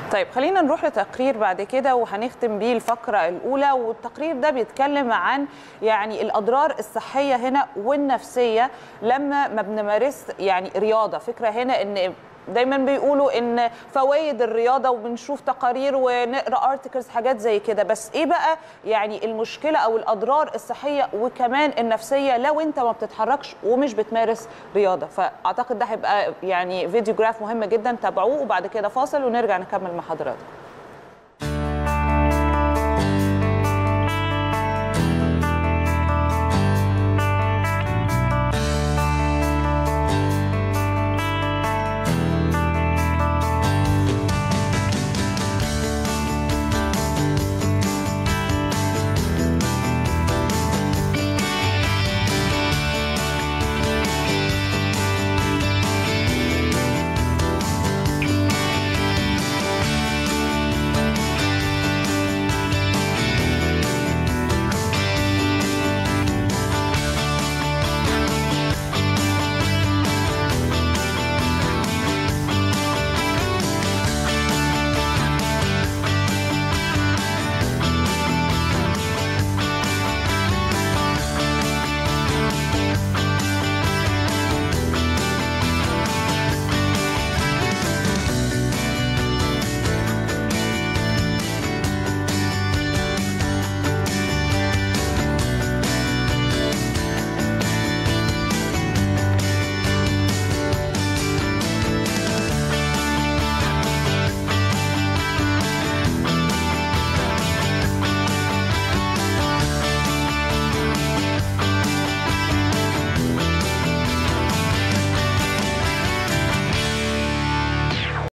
طيب خلينا نروح لتقرير بعد كده وهنختم بيه الفقره الاولى والتقرير ده بيتكلم عن يعني الاضرار الصحيه هنا والنفسيه لما ما بنمارس يعني رياضه فكره هنا ان دايما بيقولوا ان فوائد الرياضه وبنشوف تقارير ونقرا ارتكلز حاجات زي كده بس ايه بقى يعني المشكله او الاضرار الصحيه وكمان النفسيه لو انت ما بتتحركش ومش بتمارس رياضه فاعتقد ده هيبقى يعني فيديو جراف مهم جدا تابعوه وبعد كده فاصل ونرجع نكمل مع حضراتكم